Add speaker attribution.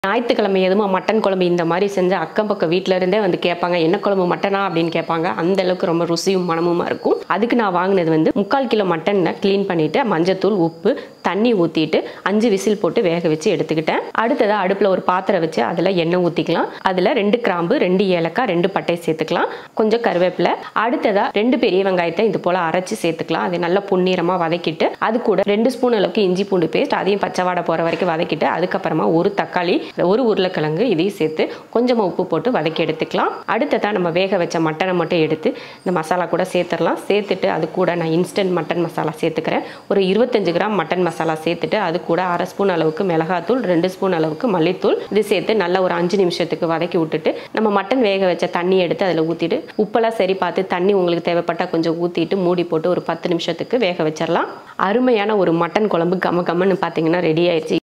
Speaker 1: ஞாயிற்றுக்கிழமை எதுமா மட்டன் குழம்பு இந்த மாதிரி செஞ்சு அக்கம் பக்கம் வீட்டில இருந்தே வந்து கேட்பாங்க என்ன குழம்பு மட்டனா அப்படின்னு கேட்பாங்க அந்த அளவுக்கு ரொம்ப ருசியும் மனமுமா இருக்கும் அதுக்கு நான் வாங்கினது வந்து முக்கால் கிலோ மட்டனை க்ளீன் பண்ணிட்டு மஞ்சத்தூள் உப்பு தண்ணி ஊற்றிட்டு அஞ்சு விசில் போட்டு வேக வச்சு எடுத்துக்கிட்டேன் அடுத்ததாக அடுப்பில் ஒரு பாத்திரம் வச்சு அதில் எண்ணெய் ஊற்றிக்கலாம் அதில் ரெண்டு கிராம்பு ரெண்டு ஏலக்காய் ரெண்டு பட்டை சேர்த்துக்கலாம் கொஞ்சம் கருவேப்பிலை அடுத்ததாக ரெண்டு பெரிய வெங்காயத்தை இது போல் அரைச்சி சேர்த்துக்கலாம் அதை நல்லா பொன்னிறமாக வதக்கிட்டு அது கூட ரெண்டு ஸ்பூன் அளவுக்கு இஞ்சி பூண்டு பேஸ்ட் அதையும் பச்சை வாடை போகிற வரைக்கும் வதக்கிட்டு அதுக்கப்புறமா ஒரு தக்காளி ஒரு உருளைக்கிழங்கு இதையும் சேர்த்து கொஞ்சமாக உப்பு போட்டு வதக்கி எடுத்துக்கலாம் அடுத்ததாக நம்ம வேக வச்ச மட்டனை மட்டும் எடுத்து இந்த மசாலா கூட சேர்த்துடலாம் சேர்த்துட்டு அது கூட நான் இன்ஸ்டன்ட் மட்டன் மசாலா சேர்த்துக்கிறேன் ஒரு இருபத்தஞ்சு கிராம் மட்டன் மசாலா சேர்த்துட்டு அது கூட அரை ஸ்பூன் அளவுக்கு மிளகாத்தூள் ரெண்டு ஸ்பூன் அளவுக்கு மல்லித்தூள் இது சேர்த்து நல்லா ஒரு அஞ்சு நிமிஷத்துக்கு வதக்கி விட்டுட்டு நம்ம மட்டன் வேக வச்ச தண்ணி எடுத்து அதில் ஊற்றிட்டு உப்பெல்லாம் சரி பார்த்து தண்ணி உங்களுக்கு தேவைப்பட்டால் கொஞ்சம் ஊற்றிட்டு மூடி போட்டு ஒரு பத்து நிமிஷத்துக்கு வேக வச்சிடலாம் அருமையான ஒரு மட்டன் குழம்பு கம கம்மன்னு பார்த்தீங்கன்னா ரெடி ஆயிடுச்சு